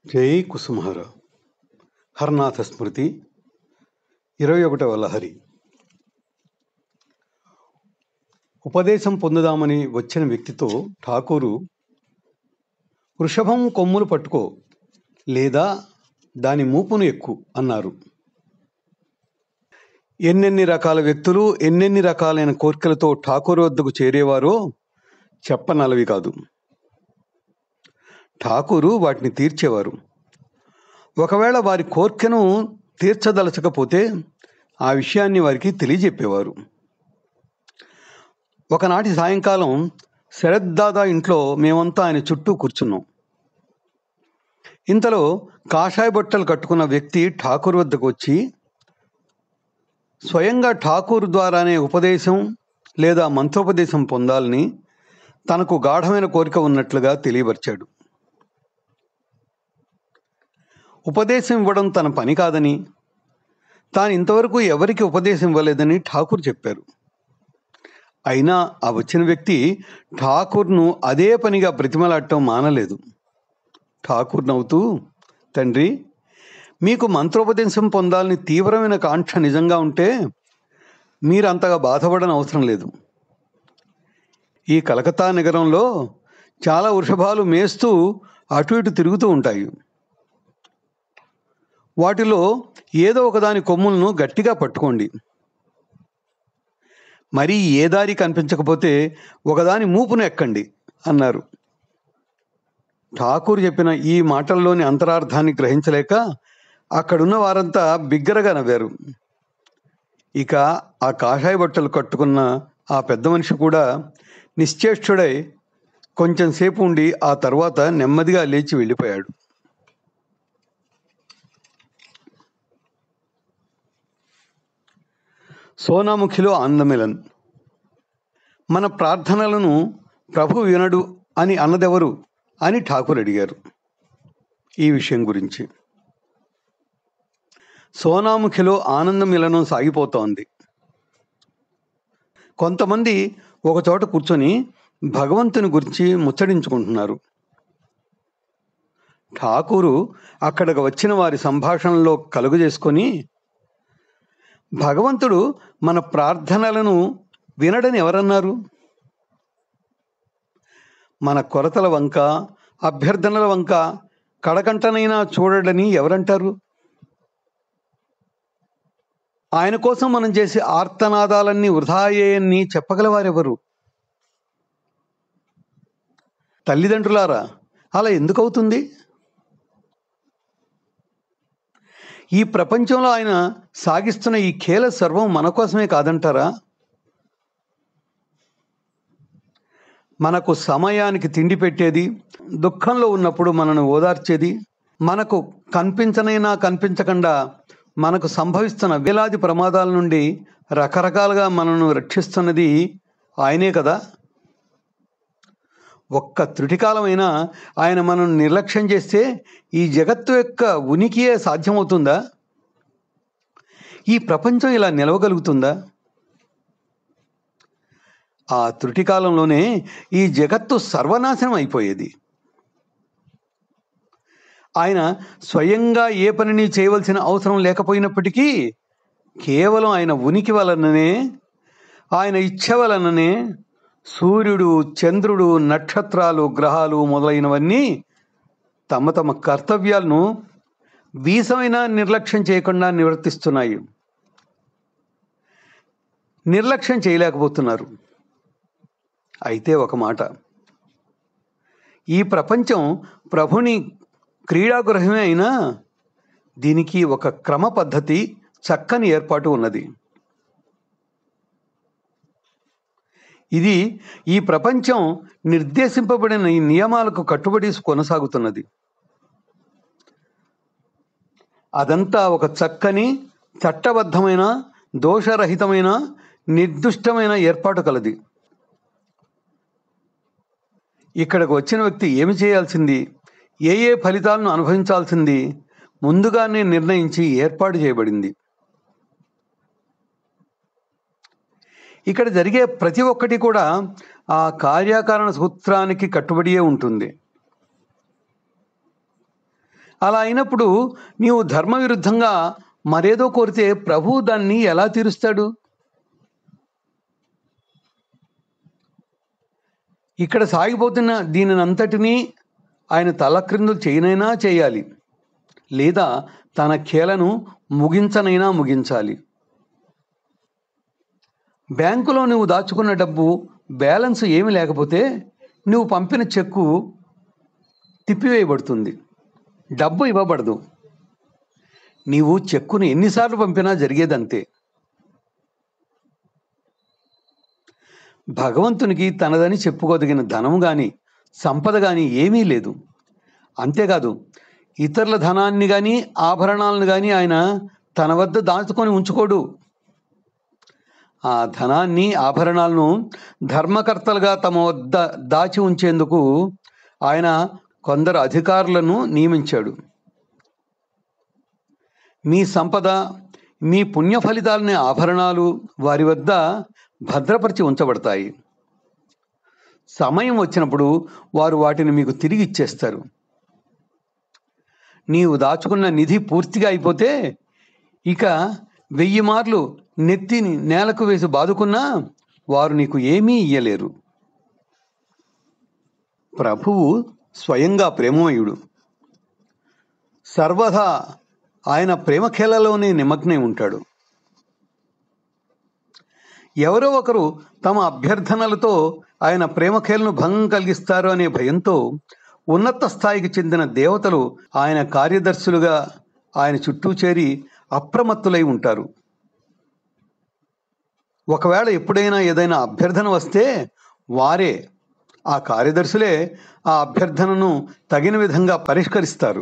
జై కుసుమహర హరనాథ స్మృతి ఇరవై ఒకటవ లహరి ఉపదేశం పొందుదామని వచ్చిన వ్యక్తితో ఠాకూరు వృషభం కొమ్ములు పట్టుకో లేదా దాని మూపును ఎక్కు అన్నారు ఎన్నెన్ని రకాల వ్యక్తులు ఎన్నెన్ని రకాలైన కోరికలతో ఠాకూర్ వద్దకు చేరేవారో చెప్పనలవి కాదు ఠాకూరు వాటిని తీర్చేవారు ఒకవేళ వారి కోర్కెను తీర్చదలచకపోతే ఆ విషయాన్ని వారికి తెలియజెప్పేవారు ఒకనాటి సాయంకాలం శరద్దాదా ఇంట్లో మేమంతా ఆయన చుట్టూ కూర్చున్నాం ఇంతలో కాషాయ బట్టలు కట్టుకున్న వ్యక్తి ఠాకూర్ వద్దకు వచ్చి స్వయంగా ఠాకూర్ ద్వారానే ఉపదేశం లేదా మంత్రోపదేశం పొందాలని తనకు గాఢమైన కోరిక ఉన్నట్లుగా తెలియపరిచాడు ఉపదేశం ఇవ్వడం తన పని కాదని తాను ఇంతవరకు ఎవరికి ఉపదేశం ఇవ్వలేదని ఠాకూర్ చెప్పారు అయినా ఆ వచ్చిన వ్యక్తి ఠాకూర్ను అదే పనిగా బ్రతిమలాడటం మానలేదు ఠాకూర్ నవ్వుతూ తండ్రి మీకు మంత్రోపదేశం పొందాలని తీవ్రమైన కాంక్ష నిజంగా ఉంటే మీరు అంతగా బాధపడని అవసరం లేదు ఈ కలకత్తా నగరంలో చాలా వృషభాలు మేస్తూ అటు ఇటు తిరుగుతూ ఉంటాయి వాటిలో ఏదో ఒకదాని కొమ్ములను గట్టిగా పట్టుకోండి మరీ ఏ దారి కనిపించకపోతే ఒకదాని మూపును ఎక్కండి అన్నారు ఠాకూర్ చెప్పిన ఈ మాటల్లోని అంతరార్థాన్ని గ్రహించలేక అక్కడున్న వారంతా బిగ్గరగా నవ్వారు ఇక ఆ కాషాయ బట్టలు కట్టుకున్న ఆ పెద్ద మనిషి కూడా నిశ్చేష్టుడై కొంచెం సేపు ఉండి ఆ తర్వాత నెమ్మదిగా లేచి వెళ్ళిపోయాడు సోనాముఖిలో ఆనందమిలన్ మన ప్రార్థనలను ప్రభు వినడు అని అన్నదెవరు అని ఠాకూర్ అడిగారు ఈ విషయం గురించి సోనాముఖిలో ఆనంద మిలనం సాగిపోతోంది కొంతమంది ఒకచోట కూర్చొని భగవంతుని గురించి ముచ్చడించుకుంటున్నారు ఠాకూరు అక్కడికి వచ్చిన వారి సంభాషణలో కలుగు చేసుకొని భగవంతుడు మన ప్రార్థనలను వినడని ఎవరన్నారు మన కొరతల వంక అభ్యర్థనల వంక కడకంటనైనా చూడడని ఎవరంటారు ఆయన కోసం మనం చేసే ఆర్తనాదాలన్నీ వృధాయేయని చెప్పగలవారెవరు తల్లిదండ్రులారా అలా ఎందుకు అవుతుంది ఈ ప్రపంచంలో ఆయన సాగిస్తున్న ఈ ఖేల సర్వం మన కోసమే కాదంటారా మనకు సమయానికి తిండి పెట్టేది దుఃఖంలో ఉన్నప్పుడు మనను ఓదార్చేది మనకు కనిపించనైనా కనిపించకుండా మనకు సంభవిస్తున్న వేలాది ప్రమాదాల నుండి రకరకాలుగా మనను రక్షిస్తున్నది ఆయనే కదా ఒక్క త్రుటికాలమైనా ఆయన మనం నిర్లక్ష్యం చేస్తే ఈ జగత్తు యొక్క ఉనికియే సాధ్యమవుతుందా ఈ ప్రపంచం ఇలా నిలవగలుగుతుందా ఆ త్రుటికాలంలోనే ఈ జగత్తు సర్వనాశనం అయిపోయేది ఆయన స్వయంగా ఏ పనిని చేయవలసిన అవసరం లేకపోయినప్పటికీ కేవలం ఆయన ఉనికి వలననే ఆయన ఇచ్చ వలననే సూర్యుడు చంద్రుడు నక్షత్రాలు గ్రహాలు మొదలైనవన్నీ తమ తమ కర్తవ్యాలను వీసమైన నిర్లక్ష్యం చేయకుండా నివర్తిస్తున్నాయి నిర్లక్ష్యం చేయలేకపోతున్నారు అయితే ఒక మాట ఈ ప్రపంచం ప్రభుని క్రీడాగృహమే అయినా దీనికి ఒక క్రమ పద్ధతి చక్కని ఏర్పాటు ఉన్నది ఇది ఈ ప్రపంచం నిర్దేశింపబడిన ఈ నియమాలకు కట్టుబడి కొనసాగుతున్నది అదంతా ఒక చక్కని చట్టబద్ధమైన దోషరహితమైన నిర్దుష్టమైన ఏర్పాటు కలది ఇక్కడికి వచ్చిన వ్యక్తి ఏమి చేయాల్సింది ఏ ఏ ఫలితాలను అనుభవించాల్సింది ముందుగానే నిర్ణయించి ఏర్పాటు చేయబడింది ఇక్కడ జరిగే ప్రతి ఒక్కటి కూడా ఆ కార్యకారణ సూత్రానికి కట్టుబడియే ఉంటుంది అలా అయినప్పుడు నీవు ధర్మ విరుద్ధంగా మరేదో కోరితే ప్రభువు దాన్ని ఎలా తీరుస్తాడు ఇక్కడ సాగిపోతున్న దీనినంతటినీ ఆయన తలక్రిందులు చేయనైనా చేయాలి లేదా తన ఖేలను ముగించనైనా ముగించాలి బ్యాంకులో నువ్వు దాచుకున్న డబ్బు బ్యాలెన్స్ ఏమీ లేకపోతే నువ్వు పంపిన చెక్కు తిప్పివేయబడుతుంది డబ్బు ఇవ్వబడదు నీవు చెక్కును ఎన్నిసార్లు పంపినా జరిగేదంతే భగవంతునికి తనదని చెప్పుకోదగిన ధనం కానీ సంపద కానీ ఏమీ లేదు అంతేకాదు ఇతరుల ధనాన్ని కానీ ఆభరణాలను కానీ ఆయన తన వద్ద దాచుకొని ఉంచుకోడు ఆ ధనాన్ని ఆభరణాలను ధర్మకర్తలుగా తమ వద్ద దాచి ఉంచేందుకు ఆయన కొందరు అధికారులను నియమించాడు మీ సంపద మీ పుణ్య ఫలితాలనే ఆభరణాలు వారి వద్ద భద్రపరిచి ఉంచబడతాయి సమయం వచ్చినప్పుడు వారు వాటిని మీకు తిరిగి ఇచ్చేస్తారు నీవు దాచుకున్న నిధి పూర్తిగా అయిపోతే ఇక వెయ్యి మార్లు నెత్తిని నేలకు వేసి బాదుకున్నా వారు నీకు ఏమీ ఇయ్యలేరు ప్రభువు స్వయంగా ప్రేమమయుడు సర్వదా ఆయన ప్రేమఖేలలోనే నిమగ్నై ఉంటాడు ఎవరో ఒకరు తమ అభ్యర్థనలతో ఆయన ప్రేమఖేలను భంగం కలిగిస్తారు అనే భయంతో ఉన్నత స్థాయికి చెందిన దేవతలు ఆయన కార్యదర్శులుగా ఆయన చుట్టూ చేరి అప్రమత్తులై ఉంటారు ఒకవేళ ఎప్పుడైనా ఏదైనా అభ్యర్థన వస్తే వారే ఆ కార్యదర్శులే ఆ అభ్యర్థనను తగిన విధంగా పరిష్కరిస్తారు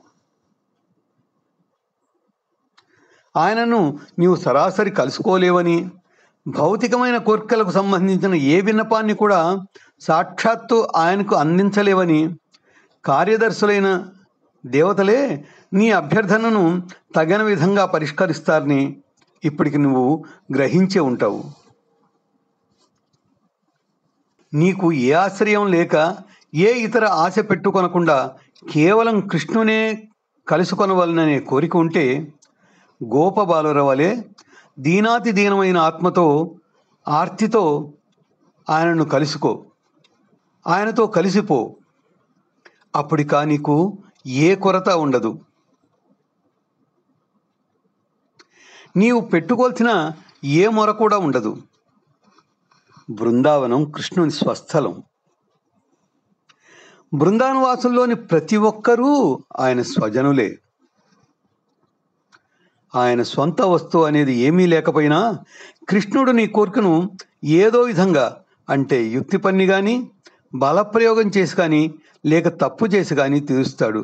ఆయనను నీవు సరాసరి కలుసుకోలేవని భౌతికమైన కోరికలకు సంబంధించిన ఏ విన్నపాన్ని కూడా సాక్షాత్తు ఆయనకు అందించలేవని కార్యదర్శులైన దేవతలే నీ అభ్యర్థనను తగిన విధంగా పరిష్కరిస్తారని ఇప్పటికి నువ్వు గ్రహించే ఉంటావు నీకు ఏ ఆశ్రయం లేక ఏ ఇతర ఆశ పెట్టుకొనకుండా కేవలం కృష్ణునే కలుసుకొనవలననే కోరిక ఉంటే గోపబాలుర వలె దీనాతి దీనమైన ఆత్మతో ఆర్తితో ఆయనను కలుసుకో ఆయనతో కలిసిపో అప్పటికా నీకు ఏ కొరత ఉండదు నీవు పెట్టుకోల్సిన ఏ మొర కూడా ఉండదు బృందావనం కృష్ణుని స్వస్థలం బృందావనవాసుల్లోని ప్రతి ఒక్కరూ ఆయన స్వజనులే ఆయన సొంత వస్తువు అనేది ఏమీ లేకపోయినా కృష్ణుడు నీ కోరికను ఏదో విధంగా అంటే యుక్తి పన్ని కానీ బలప్రయోగం చేసి కానీ లేక తప్పు చేసి కానీ తీరుస్తాడు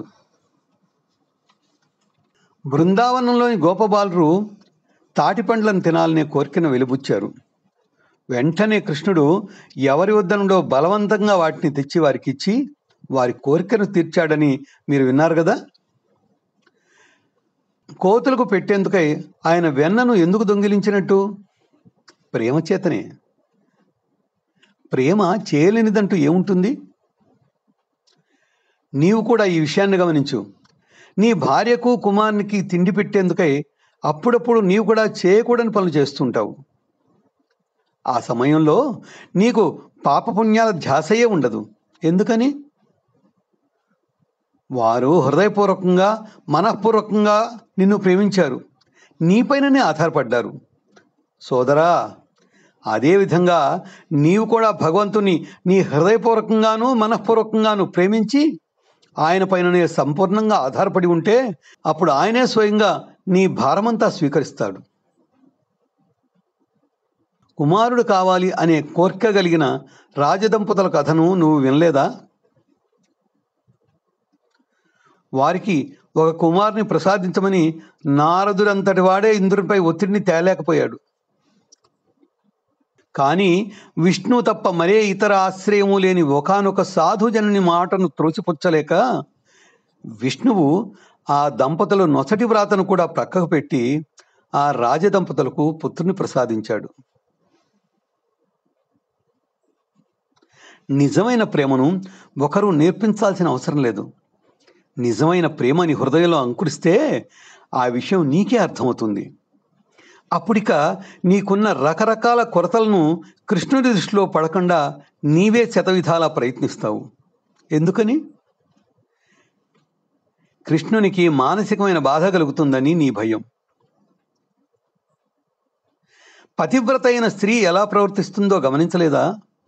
బృందావనంలోని గోపబాలురు తాటి పండ్లను తినాలనే కోరికను వెలుబుచ్చారు వెంటనే కృష్ణుడు ఎవరి వద్ద నుండో బలవంతంగా వాటిని తెచ్చి వారికి ఇచ్చి వారి కోరికను తీర్చాడని మీరు విన్నారు కదా కోతులకు పెట్టేందుకై ఆయన వెన్నను ఎందుకు దొంగిలించినట్టు ప్రేమ చేతనే ప్రేమ చేయలేనిదంటూ ఏముంటుంది నీవు కూడా ఈ విషయాన్ని గమనించు నీ భార్యకు కుమారునికి తిండి పెట్టేందుకై అప్పుడప్పుడు నీవు కూడా చేయకూడని పనులు చేస్తుంటావు ఆ సమయంలో నీకు పాపపుణ్యాల ధ్యాసయే ఉండదు ఎందుకని వారు హృదయపూర్వకంగా మనఃపూర్వకంగా నిన్ను ప్రేమించారు నీపైననే ఆధారపడ్డారు సోదరా అదేవిధంగా నీవు కూడా భగవంతుని నీ హృదయపూర్వకంగాను మనఃపూర్వకంగాను ప్రేమించి ఆయన పైననే సంపూర్ణంగా ఆధారపడి ఉంటే అప్పుడు ఆయనే స్వయంగా నీ భారమంతా స్వీకరిస్తాడు కుమారుడు కావాలి అనే కోరిక కలిగిన రాజదంపతుల కథను నువ్వు వినలేదా వారికి ఒక కుమారుని ప్రసాదించమని నారదుడంతటి వాడే ఇంద్రునిపై ఒత్తిడిని తేలేకపోయాడు కానీ విష్ణు తప్ప మరే ఇతర ఆశ్రయము లేని ఒకానొక సాధుజనుని మాటను త్రోసిపుచ్చలేక విష్ణువు ఆ దంపతుల నొసటి వ్రాతను కూడా ప్రక్కకు పెట్టి ఆ రాజదంపతులకు పుత్రుని ప్రసాదించాడు నిజమైన ప్రేమను ఒకరు నేర్పించాల్సిన అవసరం లేదు నిజమైన ప్రేమ నీ హృదయంలో అంకురిస్తే ఆ విషయం నీకే అర్థమవుతుంది అప్పుడిక నీకున్న రకరకాల కొరతలను కృష్ణుడి దృష్టిలో పడకుండా నీవే శతవిధాలా ప్రయత్నిస్తావు ఎందుకని కృష్ణునికి మానసికమైన బాధ కలుగుతుందని నీ భయం పతివ్రత అయిన స్త్రీ ఎలా ప్రవర్తిస్తుందో గమనించలేదా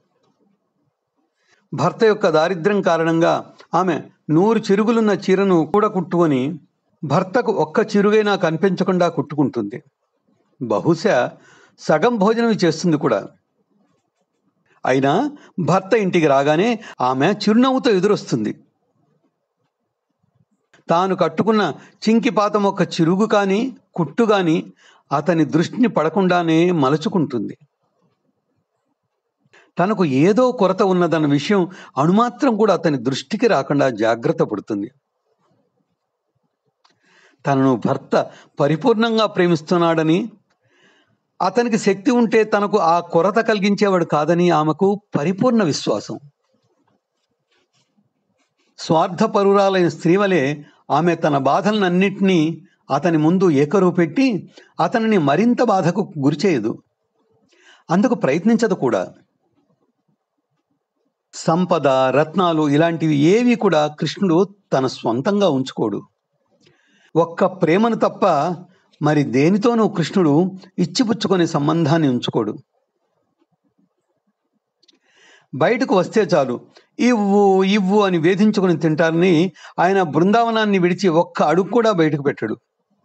భర్త యొక్క దారిద్ర్యం కారణంగా ఆమె నూరు చిరుగులున్న చీరను కూడా కుట్టుకొని భర్తకు ఒక్క చిరుగైనా కనిపించకుండా కుట్టుకుంటుంది బహుశా సగం భోజనం చేస్తుంది కూడా అయినా భర్త ఇంటికి రాగానే ఆమె చిరునవ్వుతో ఎదురొస్తుంది తాను కట్టుకున్న చింకిపాతం ఒక చిరుగు కానీ కుట్టు కానీ అతని దృష్టిని పడకుండానే మలచుకుంటుంది తనకు ఏదో కొరత ఉన్నదన్న విషయం అణుమాత్రం కూడా అతని దృష్టికి రాకుండా జాగ్రత్త పడుతుంది తనను భర్త పరిపూర్ణంగా ప్రేమిస్తున్నాడని అతనికి శక్తి ఉంటే తనకు ఆ కొరత కలిగించేవాడు కాదని ఆమెకు పరిపూర్ణ విశ్వాసం స్వార్థపరురాలైన స్త్రీ వలె ఆమె తన బాధలనన్నింటినీ అతని ముందు ఏకరువు పెట్టి అతనిని మరింత బాధకు గురిచేయదు అందుకు ప్రయత్నించదు కూడా సంపద రత్నాలు ఇలాంటివి ఏవి కూడా కృష్ణుడు తన స్వంతంగా ఉంచుకోడు ఒక్క ప్రేమను తప్ప మరి దేనితోనూ కృష్ణుడు ఇచ్చిపుచ్చుకునే సంబంధాన్ని ఉంచుకోడు బయటకు వస్తే చాలు ఇవ్వు ఇవ్వు అని వేధించుకుని తింటారని ఆయన బృందావనాన్ని విడిచి ఒక్క అడుగు కూడా బయటకు పెట్టడు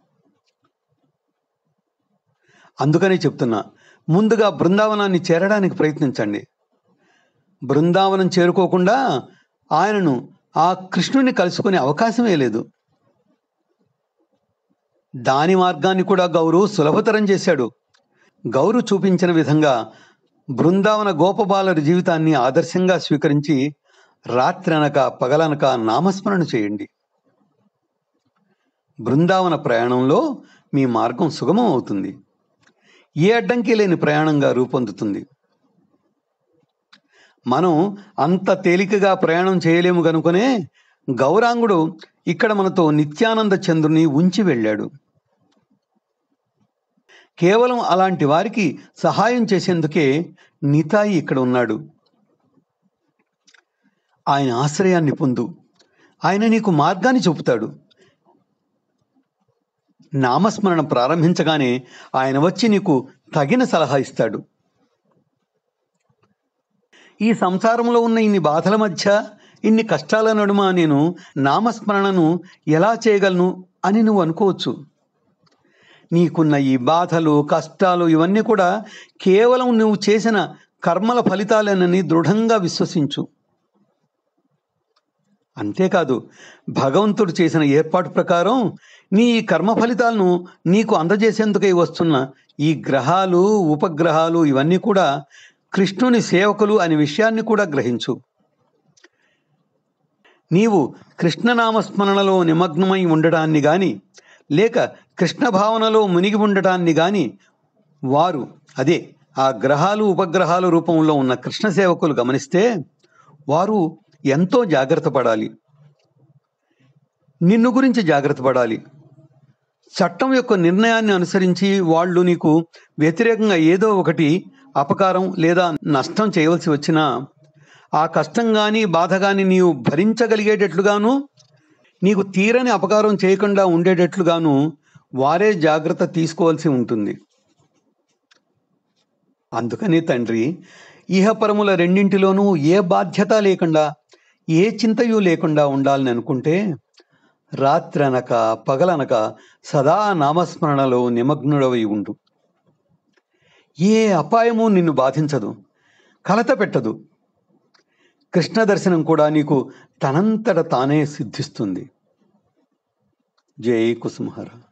అందుకనే చెప్తున్నా ముందుగా బృందావనాన్ని చేరడానికి ప్రయత్నించండి బృందావనం చేరుకోకుండా ఆయనను ఆ కృష్ణుని కలుసుకునే అవకాశమే లేదు దాని మార్గాన్ని కూడా గౌరు సులభతరం చేశాడు గౌరు చూపించిన విధంగా బృందావన గోపబాలుడి జీవితాన్ని ఆదర్శంగా స్వీకరించి రాత్రనక పగలనక నామస్మరణ చేయండి బృందావన ప్రయాణంలో మీ మార్గం సుగమం అవుతుంది ఏ అడ్డంకి లేని ప్రయాణంగా రూపొందుతుంది మనం అంత తేలికగా ప్రయాణం చేయలేము కనుకనే గౌరాంగుడు ఇక్కడ మనతో నిత్యానంద చంద్రుని ఉంచి వెళ్ళాడు కేవలం అలాంటి వారికి సహాయం చేసేందుకే నితాయి ఇక్కడ ఉన్నాడు ఆయన ఆశ్రయాన్ని పొందు ఆయన నీకు మార్గాన్ని చూపుతాడు నామస్మరణ ప్రారంభించగానే ఆయన వచ్చి నీకు తగిన సలహా ఇస్తాడు ఈ సంసారంలో ఉన్న ఇన్ని బాధల మధ్య ఇన్ని కష్టాల నడుమ నేను నామస్మరణను ఎలా చేయగలను అని నువ్వు అనుకోవచ్చు నీకున్న ఈ బాధలు కష్టాలు ఇవన్నీ కూడా కేవలం నువ్వు చేసిన కర్మల ఫలితాలేనని దృఢంగా విశ్వసించు అంతేకాదు భగవంతుడు చేసిన ఏర్పాటు ప్రకారం నీ ఈ కర్మ ఫలితాలను నీకు అందజేసేందుకై వస్తున్న ఈ గ్రహాలు ఉపగ్రహాలు ఇవన్నీ కూడా కృష్ణుని సేవకులు అనే విషయాన్ని కూడా గ్రహించు నీవు కృష్ణనామస్మరణలో నిమగ్నమై ఉండటాన్ని గాని లేక కృష్ణ భావనలో మునిగి ఉండటాన్ని గాని వారు అదే ఆ గ్రహాలు ఉపగ్రహాల రూపంలో ఉన్న కృష్ణ సేవకులు గమనిస్తే వారు ఎంతో జాగ్రత్త పడాలి నిన్ను గురించి జాగ్రత్త పడాలి చట్టం యొక్క నిర్ణయాన్ని అనుసరించి వాళ్ళు నీకు వ్యతిరేకంగా ఏదో ఒకటి అపకారం లేదా నష్టం చేయవలసి వచ్చినా ఆ కష్టం కానీ బాధ కానీ నీవు భరించగలిగేటట్లుగాను నీకు తీరని అపకారం చేయకుండా ఉండేటట్లుగాను వారే జాగ్రత్త తీసుకోవాల్సి ఉంటుంది అందుకని తండ్రి ఇహపరముల రెండింటిలోనూ ఏ బాధ్యత లేకుండా ఏ చింతయు లేకుండా ఉండాలని అనుకుంటే రాత్రనక పగలనక సదా నామస్మరణలో నిమగ్నుడవై ఉండు ఏ అపాయము నిన్ను బాధించదు కలత పెట్టదు కృష్ణ దర్శనం కూడా నీకు తనంతట తానే సిద్ధిస్తుంది జై కుసుమహర